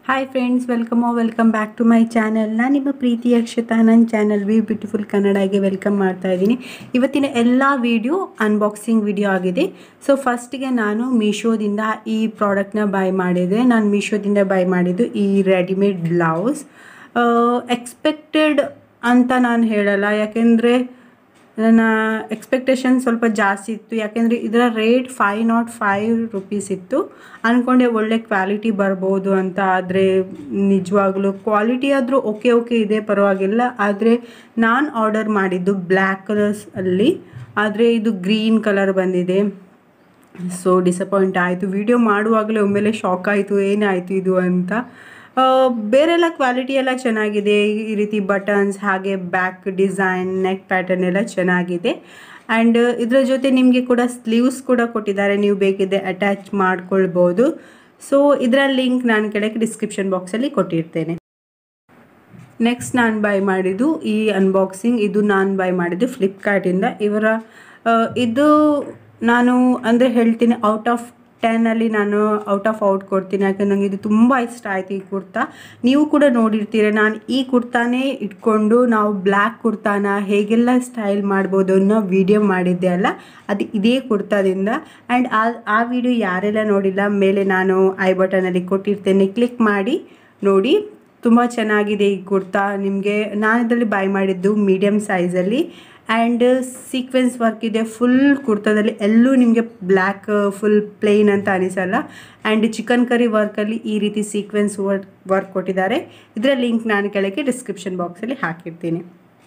hi friends welcome welcome back to my channel ನಾನು ನಿಮ್ಮ ಪ್ರೀತಿ ಅಕ್ಷತಾ ನನ್ನ ಚಾನಲ್ ವಿ ಬ್ಯೂಟಿಫುಲ್ ಕನ್ನಡಗೆ ವೆಲ್ಕಮ್ ಮಾಡ್ತಾ ಇದ್ದೀನಿ ಇವತ್ತಿನ ಎಲ್ಲ ವಿಡಿಯೋ ಅನ್ಬಾಕ್ಸಿಂಗ್ ವಿಡಿಯೋ ಆಗಿದೆ ಸೊ ಫಸ್ಟಿಗೆ ನಾನು ಮೀಶೋದಿಂದ ಈ ಪ್ರಾಡಕ್ಟ್ನ ಬೈ ಮಾಡಿದೆ ನಾನು ಮೀಶೋದಿಂದ ಬೈ ಮಾಡಿದ್ದು ಈ ರೆಡಿಮೇಡ್ ಬ್ಲೌಸ್ ಎಕ್ಸ್ಪೆಕ್ಟೆಡ್ ಅಂತ ನಾನು ಹೇಳಲ್ಲ ಯಾಕೆಂದರೆ ನನ್ನ ಎಕ್ಸ್ಪೆಕ್ಟೇಷನ್ ಸ್ವಲ್ಪ ಜಾಸ್ತಿ ಇತ್ತು ಯಾಕೆಂದರೆ ಇದರ rate five nought five rupees ಇತ್ತು ಅಂದ್ಕೊಂಡೆ ಒಳ್ಳೆ ಕ್ವಾಲಿಟಿ ಬರ್ಬೋದು ಅಂತ ಆದರೆ ನಿಜವಾಗ್ಲೂ ಕ್ವಾಲಿಟಿ ಆದರೂ ಓಕೆ ಓಕೆ ಇದೆ ಪರವಾಗಿಲ್ಲ ಆದರೆ ನಾನು ಆರ್ಡರ್ ಮಾಡಿದ್ದು ಬ್ಲ್ಯಾಕ್ ಕಲರ್ಸ್ ಅಲ್ಲಿ ಆದರೆ ಇದು ಗ್ರೀನ್ ಕಲರ್ ಬಂದಿದೆ ಸೊ ಡಿಸಪಾಯಿಂಟ್ ಆಯಿತು ವಿಡಿಯೋ ಮಾಡುವಾಗಲೇ ಒಮ್ಮೆಲೆ ಶಾಕ್ ಆಯಿತು ಏನಾಯಿತು ಇದು ಅಂತ ಬೇರೆಲ್ಲ ಕ್ವಾಲಿಟಿ ಎಲ್ಲ ಚೆನ್ನಾಗಿದೆ ಈ ರೀತಿ ಬಟನ್ಸ್ ಹಾಗೆ ಬ್ಯಾಕ್ ಡಿಸೈನ್ ನೆಕ್ ಪ್ಯಾಟರ್ನ್ ಎಲ್ಲ ಚೆನ್ನಾಗಿದೆ ಆ್ಯಂಡ್ ಇದರ ಜೊತೆ ನಿಮಗೆ ಕೂಡ ಸ್ಲೀವ್ಸ್ ಕೂಡ ಕೊಟ್ಟಿದ್ದಾರೆ ನೀವು ಬೇಕಿದ್ದೆ ಅಟ್ಯಾಚ್ ಮಾಡ್ಕೊಳ್ಬೋದು ಸೊ ಇದರ ಲಿಂಕ್ ನಾನು ಕೆಳಗೆ ಡಿಸ್ಕ್ರಿಪ್ಷನ್ ಬಾಕ್ಸಲ್ಲಿ ಕೊಟ್ಟಿರ್ತೇನೆ ನೆಕ್ಸ್ಟ್ ನಾನು ಬೈ ಮಾಡಿದ್ದು ಈ ಅನ್ಬಾಕ್ಸಿಂಗ್ ಇದು ನಾನು ಬೈ ಮಾಡಿದ್ದು ಫ್ಲಿಪ್ಕಾರ್ಟಿಂದ ಇವರ ಇದು ನಾನು ಅಂದರೆ ಹೇಳ್ತೀನಿ ಔಟ್ ಆಫ್ ಟೆನ್ನಲ್ಲಿ ನಾನು ಔಟ್ ಆಫ್ ಔಟ್ ಕೊಡ್ತೀನಿ ಯಾಕಂದ್ರೆ ನನಗೆ ಇದು ತುಂಬ ಇಷ್ಟ ಆಯಿತು ಈ ಕುರ್ತಾ ನೀವು ಕೂಡ ನೋಡಿರ್ತೀರ ನಾನು ಈ ಕುರ್ತಾನೇ ಇಟ್ಕೊಂಡು ನಾವು ಬ್ಲ್ಯಾಕ್ ಕುರ್ತಾನ ಹೇಗೆಲ್ಲ ಸ್ಟೈಲ್ ಮಾಡ್ಬೋದು ಅನ್ನೋ ವಿಡಿಯೋ ಮಾಡಿದ್ದೆ ಅಲ್ಲ ಅದು ಇದೇ ಕುರ್ತಾದಿಂದ ಆ್ಯಂಡ್ ಆ ಆ ವಿಡಿಯೋ ಯಾರೆಲ್ಲ ನೋಡಿಲ್ಲ ಮೇಲೆ ನಾನು ಐ ಬಟನಲ್ಲಿ ಕೊಟ್ಟಿರ್ತೇನೆ ಕ್ಲಿಕ್ ಮಾಡಿ ನೋಡಿ ತುಂಬ ಚೆನ್ನಾಗಿದೆ ಈ ಕುರ್ತಾ ನಿಮಗೆ ನಾನು ಇದರಲ್ಲಿ ಬೈ ಮಾಡಿದ್ದು ಮೀಡಿಯಮ್ ಸೈಜಲ್ಲಿ ಆ್ಯಂಡ್ ಸೀಕ್ವೆನ್ಸ್ ವರ್ಕ್ ಇದೆ ಫುಲ್ ಕುರ್ತಾದಲ್ಲಿ ಎಲ್ಲೂ ನಿಮಗೆ ಬ್ಲ್ಯಾಕ್ ಫುಲ್ ಪ್ಲೇನ್ ಅಂತ ಅನಿಸಲ್ಲ ಆ್ಯಂಡ್ ಚಿಕನ್ ಕರಿ ವರ್ಕಲ್ಲಿ ಈ ರೀತಿ ಸೀಕ್ವೆನ್ಸ್ ವರ್ಕ್ ವರ್ಕ್ ಕೊಟ್ಟಿದ್ದಾರೆ ಇದರ ಲಿಂಕ್ ನಾನು ಕೆಳಗೆ ಡಿಸ್ಕ್ರಿಪ್ಷನ್ ಬಾಕ್ಸಲ್ಲಿ ಹಾಕಿರ್ತೀನಿ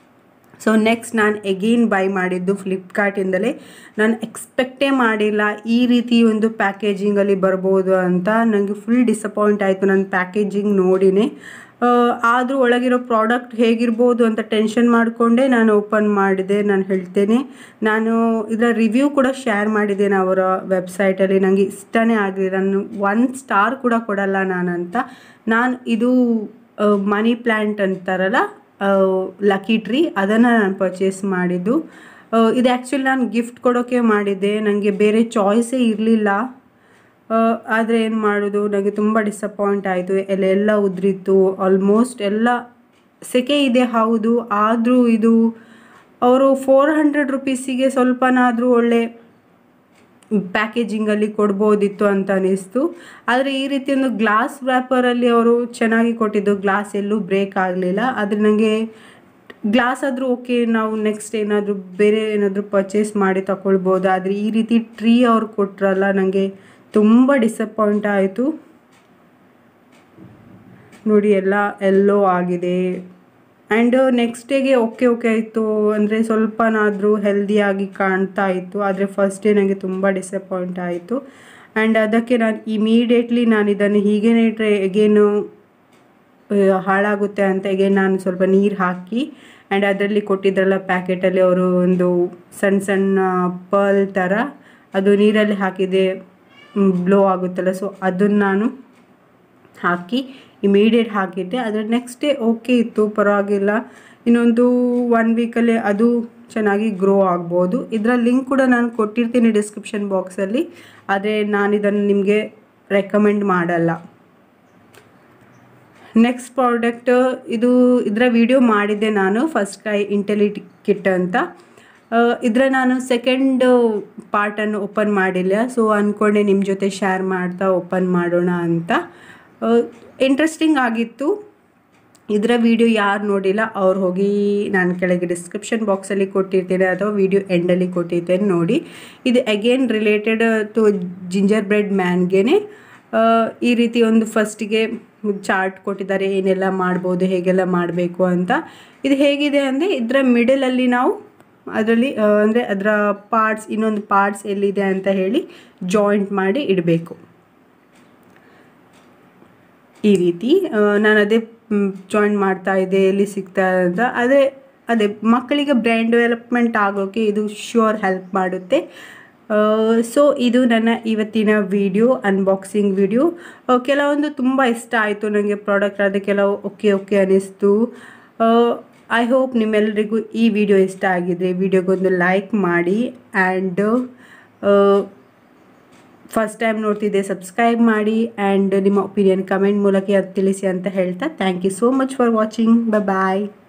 ಸೊ ನೆಕ್ಸ್ಟ್ ನಾನು ಎಗೇನ್ ಬೈ ಮಾಡಿದ್ದು ಫ್ಲಿಪ್ಕಾರ್ಟಿಂದಲೇ ನಾನು ಎಕ್ಸ್ಪೆಕ್ಟೇ ಮಾಡಿಲ್ಲ ಈ ರೀತಿ ಒಂದು ಪ್ಯಾಕೇಜಿಂಗಲ್ಲಿ ಬರ್ಬೋದು ಅಂತ ನನಗೆ ಫುಲ್ ಡಿಸಪಾಯಿಂಟ್ ಆಯಿತು ನನ್ನ ಪ್ಯಾಕೇಜಿಂಗ್ ನೋಡಿನೇ ಆದರೂ ಒಳಗಿರೋ ಪ್ರಾಡಕ್ಟ್ ಹೇಗಿರ್ಬೋದು ಅಂತ ಟೆನ್ಷನ್ ಮಾಡಿಕೊಂಡೇ ನಾನು ಓಪನ್ ಮಾಡಿದೆ ನಾನು ಹೇಳ್ತೇನೆ ನಾನು ಇದರ ರಿವ್ಯೂ ಕೂಡ ಶೇರ್ ಮಾಡಿದ್ದೇನೆ ಅವರ ವೆಬ್ಸೈಟಲ್ಲಿ ನನಗೆ ಇಷ್ಟನೇ ಆಗಲಿಲ್ಲ ನಾನು ಒನ್ ಸ್ಟಾರ್ ಕೂಡ ಕೊಡಲ್ಲ ನಾನಂತ ನಾನು ಇದು ಮನಿ ಪ್ಲ್ಯಾಂಟ್ ಅಂತಾರಲ್ಲ ಲಕ್ಕಿ ಟ್ರೀ ಅದನ್ನು ನಾನು ಪರ್ಚೇಸ್ ಮಾಡಿದ್ದು ಇದು ಆ್ಯಕ್ಚುಲಿ ನಾನು ಗಿಫ್ಟ್ ಕೊಡೋಕ್ಕೆ ಮಾಡಿದ್ದೆ ನನಗೆ ಬೇರೆ ಚಾಯ್ಸೇ ಇರಲಿಲ್ಲ ಆದರೆ ಏನು ಮಾಡೋದು ನನಗೆ ತುಂಬ ಡಿಸಪಾಯಿಂಟ್ ಆಯಿತು ಎಲ್ಲೆಲ್ಲ ಉದ್ರಿತ್ತು ಆಲ್ಮೋಸ್ಟ್ ಎಲ್ಲ ಸೆಕೆ ಇದೆ ಹೌದು ಆದರೂ ಇದು ಅವರು ಫೋರ್ ಹಂಡ್ರೆಡ್ ರುಪೀಸಿಗೆ ಸ್ವಲ್ಪನಾದರೂ ಒಳ್ಳೆ ಪ್ಯಾಕೇಜಿಂಗಲ್ಲಿ ಕೊಡ್ಬೋದಿತ್ತು ಅಂತ ಅನ್ನಿಸ್ತು ಆದರೆ ಈ ರೀತಿ ಒಂದು ಗ್ಲಾಸ್ ವ್ಯಾಪರಲ್ಲಿ ಅವರು ಚೆನ್ನಾಗಿ ಕೊಟ್ಟಿದ್ದು ಗ್ಲಾಸ್ ಎಲ್ಲೂ ಬ್ರೇಕ್ ಆಗಲಿಲ್ಲ ಆದರೆ ನನಗೆ ಗ್ಲಾಸ್ ಆದರೂ ಓಕೆ ನಾವು ನೆಕ್ಸ್ಟ್ ಏನಾದರೂ ಬೇರೆ ಏನಾದರೂ ಪರ್ಚೇಸ್ ಮಾಡಿ ತಗೊಳ್ಬೋದು ಆದರೆ ಈ ರೀತಿ ಟ್ರೀ ಅವ್ರು ಕೊಟ್ರಲ್ಲ ನನಗೆ ತುಂಬ ಡಿಸಪಾಯಿಂಟ್ ಆಯಿತು ನೋಡಿ ಎಲ್ಲ ಎಲ್ಲೋ ಆಗಿದೆ ಆ್ಯಂಡ್ ನೆಕ್ಸ್ಟ್ ಡೇಗೆ ಓಕೆ ಓಕೆ ಆಯಿತು ಅಂದರೆ ಸ್ವಲ್ಪನಾದರೂ ಹೆಲ್ದಿಯಾಗಿ ಕಾಣ್ತಾ ಇತ್ತು ಆದರೆ ಫಸ್ಟ್ ಡೇ ನನಗೆ ತುಂಬ ಡಿಸಪಾಯಿಂಟ್ ಆಯಿತು ಆ್ಯಂಡ್ ಅದಕ್ಕೆ ನಾನು ಇಮಿಡಿಯೇಟ್ಲಿ ನಾನು ಇದನ್ನು ಹೀಗೇ ಇಟ್ಟರೆ ಎಗೇನು ಹಾಳಾಗುತ್ತೆ ಅಂತ ಎಗೇನ್ ನಾನು ಸ್ವಲ್ಪ ನೀರು ಹಾಕಿ ಆ್ಯಂಡ್ ಅದರಲ್ಲಿ ಕೊಟ್ಟಿದ್ರಲ್ಲ ಪ್ಯಾಕೆಟಲ್ಲಿ ಅವರು ಒಂದು ಸಣ್ಣ ಸಣ್ಣ ಪರ್ಲ್ ಥರ ಅದು ನೀರಲ್ಲಿ ಹಾಕಿದೆ ಬ್ಲೋ ಆಗುತ್ತಲ್ಲ ಸೊ ಅದನ್ನು ನಾನು ಹಾಕಿ ಇಮಿಡಿಯೇಟ್ ಹಾಕಿದ್ದೆ ಅದರ ನೆಕ್ಸ್ಟ್ ಡೇ ಓಕೆ ಇತ್ತು ಪರವಾಗಿಲ್ಲ ಇನ್ನೊಂದು ಒನ್ ವೀಕಲ್ಲಿ ಅದು ಚೆನ್ನಾಗಿ ಗ್ರೋ ಆಗ್ಬೋದು ಇದರ ಲಿಂಕ್ ಕೂಡ ನಾನು ಕೊಟ್ಟಿರ್ತೀನಿ ಡಿಸ್ಕ್ರಿಪ್ಷನ್ ಬಾಕ್ಸಲ್ಲಿ ಆದರೆ ನಾನು ಇದನ್ನು ನಿಮಗೆ ರೆಕಮೆಂಡ್ ಮಾಡಲ್ಲ ನೆಕ್ಸ್ಟ್ ಪ್ರಾಡಕ್ಟ್ ಇದು ಇದರ ವಿಡಿಯೋ ಮಾಡಿದ್ದೆ ನಾನು ಫಸ್ಟ್ ಕೈ ಇಂಟೆಲಿಟಿ ಕಿಟ್ ಅಂತ ಇದರ ನಾನು ಸೆಕೆಂಡ್ ಪಾರ್ಟನ್ನು ಓಪನ್ ಮಾಡಿಲ್ಲ ಸೊ ಅಂದ್ಕೊಂಡೆ ನಿಮ್ಮ ಜೊತೆ ಶೇರ್ ಮಾಡ್ತಾ ಓಪನ್ ಮಾಡೋಣ ಅಂತ ಇಂಟ್ರೆಸ್ಟಿಂಗ್ ಆಗಿತ್ತು ಇದರ ವಿಡಿಯೋ ಯಾರು ನೋಡಿಲ್ಲ ಅವ್ರು ಹೋಗಿ ನಾನು ಕೆಳಗೆ ಡಿಸ್ಕ್ರಿಪ್ಷನ್ ಬಾಕ್ಸಲ್ಲಿ ಕೊಟ್ಟಿರ್ತೇನೆ ಅಥವಾ ವಿಡಿಯೋ ಎಂಡಲ್ಲಿ ಕೊಟ್ಟಿರ್ತೇನೆ ನೋಡಿ ಇದು again related to ginger ಮ್ಯಾನ್ಗೆ ಈ ರೀತಿ ಒಂದು ಫಸ್ಟಿಗೆ ಚಾರ್ಟ್ ಕೊಟ್ಟಿದ್ದಾರೆ ಏನೆಲ್ಲ ಮಾಡ್ಬೋದು ಹೇಗೆಲ್ಲ ಮಾಡಬೇಕು ಅಂತ ಇದು ಹೇಗಿದೆ ಅಂದರೆ ಇದರ ಮಿಡಲಲ್ಲಿ ನಾವು ಅದರಲ್ಲಿ ಅಂದರೆ ಅದರ ಪಾರ್ಟ್ಸ್ ಇನ್ನೊಂದು ಪಾರ್ಟ್ಸ್ ಎಲ್ಲಿದೆ ಅಂತ ಹೇಳಿ ಜಾಯಿಂಟ್ ಮಾಡಿ ಇಡಬೇಕು ಈ ರೀತಿ ನಾನು ಅದೇ ಜಾಯಿಂಟ್ ಮಾಡ್ತಾ ಇದ್ದೆ ಎಲ್ಲಿ ಸಿಗ್ತಾ ಅಂತ ಅದೇ ಅದೇ ಮಕ್ಕಳಿಗೆ ಬ್ರೈನ್ ಡೆವಲಪ್ಮೆಂಟ್ ಆಗೋಕ್ಕೆ ಇದು ಶ್ಯೂರ್ ಹೆಲ್ಪ್ ಮಾಡುತ್ತೆ ಸೊ ಇದು ನನ್ನ ಇವತ್ತಿನ ವಿಡಿಯೋ ಅನ್ಬಾಕ್ಸಿಂಗ್ ವಿಡಿಯೋ ಕೆಲವೊಂದು ತುಂಬ ಇಷ್ಟ ಆಯಿತು ನನಗೆ ಪ್ರಾಡಕ್ಟ್ ಆದರೆ ಕೆಲವು ಓಕೆ ಓಕೆ ಅನ್ನಿಸ್ತು ಐ ಹೋಪ್ ನಿಮ್ಮೆಲ್ಲರಿಗೂ ಈ ವಿಡಿಯೋ ಇಷ್ಟ ಆಗಿದೆ ವಿಡಿಯೋಗೊಂದು ಲೈಕ್ ಮಾಡಿ ಆ್ಯಂಡ್ ಫಸ್ಟ್ ಟೈಮ್ ನೋಡ್ತಿದ್ದೆ ಸಬ್ಸ್ಕ್ರೈಬ್ ಮಾಡಿ ಆ್ಯಂಡ್ ನಿಮ್ಮ ಒಪಿನಿಯನ್ ಕಮೆಂಟ್ ಮೂಲಕ ಅದು ತಿಳಿಸಿ ಅಂತ ಹೇಳ್ತಾ thank you so much for watching bye